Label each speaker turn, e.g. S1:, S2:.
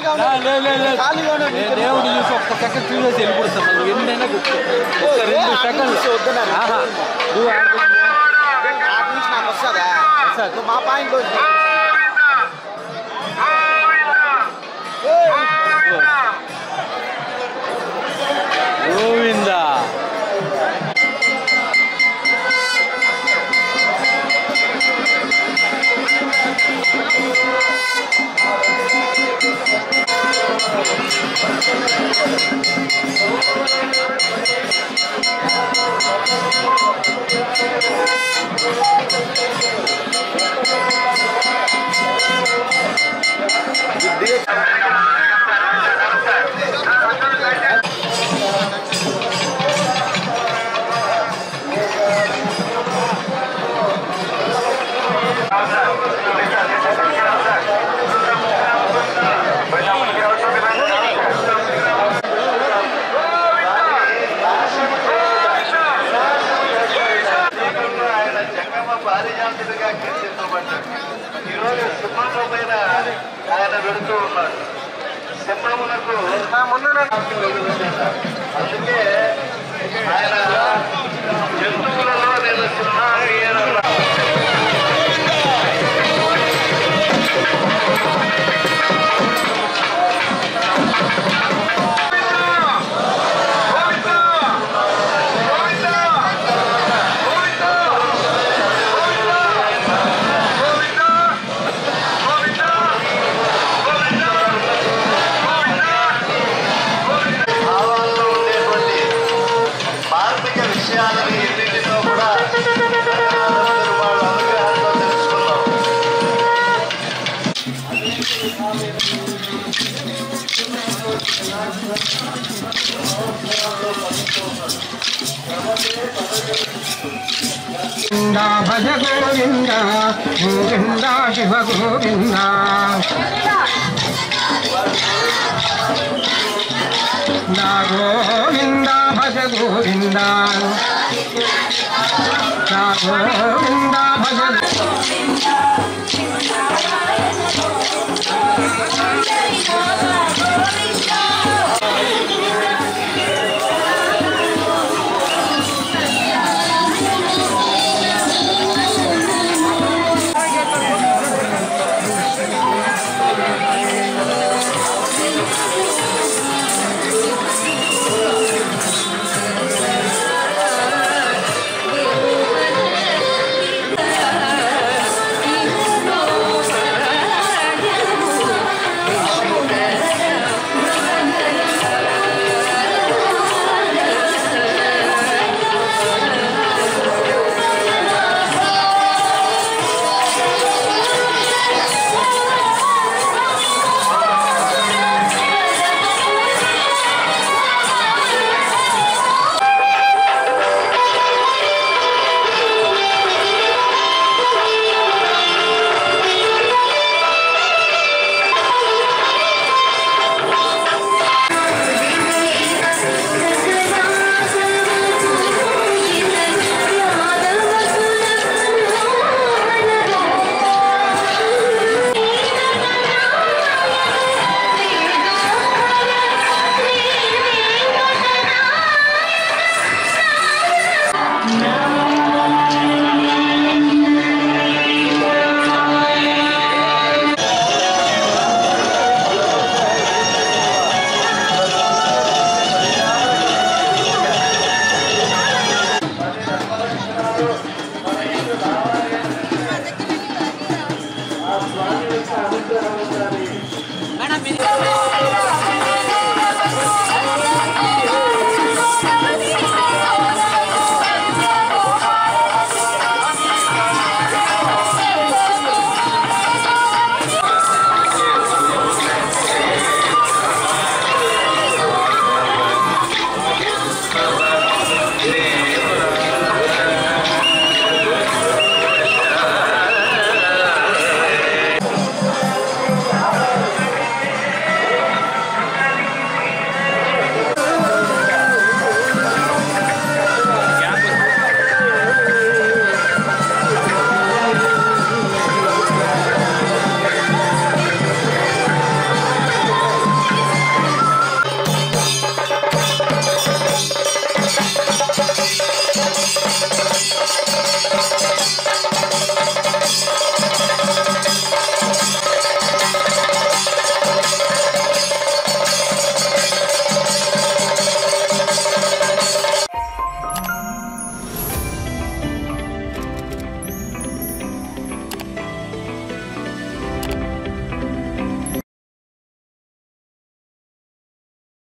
S1: ఖాళీగా
S2: లే,
S1: ఉన్నది.
S2: లే, లే, లే.
S1: ఖాళీగా ఉన్నది.
S2: నేను దేవుడిని చూసి ఒక్క సెకండ్ చూసేసి వెళ్ళిపోతాను నువ్వు ఎన్నైనా కూర్చో ఒక్క
S1: ఏ,
S2: రెండు
S1: ఆడ
S2: సెకండ్లు
S1: నుంచి వద్దన్నారు.
S2: ఆహా నువ్వు ఆడ
S1: ఆడ నుంచి నాకు వస్తుందా
S2: వస్తది.
S1: నువ్వు మా పాయింట్
S2: గోవిందా
S3: ఆయన జంగమ పారిజాతుడిగా కీర్తించబడ్డాడు ఈరోజు సింహంలో పైన ఆయన వెళుతూ ఉన్నాడు సింహమునకు అందుకే ఆయన జంతువులలో నేను సింహాన్ని అన్నాడు. భావాల్లో ఉండేటువంటి మార్మిక విషయాలని ఎన్నింటిలో కూడా జగన్నాథ పెరుమాళ్ అనుగ్రహంతో తెలుసుకున్నాం
S4: గోవింద భజ గోవింద గోవింద శివ గోవింద నా గోవింద భజ గోవింద నా గోవింద భజ
S3: ఆ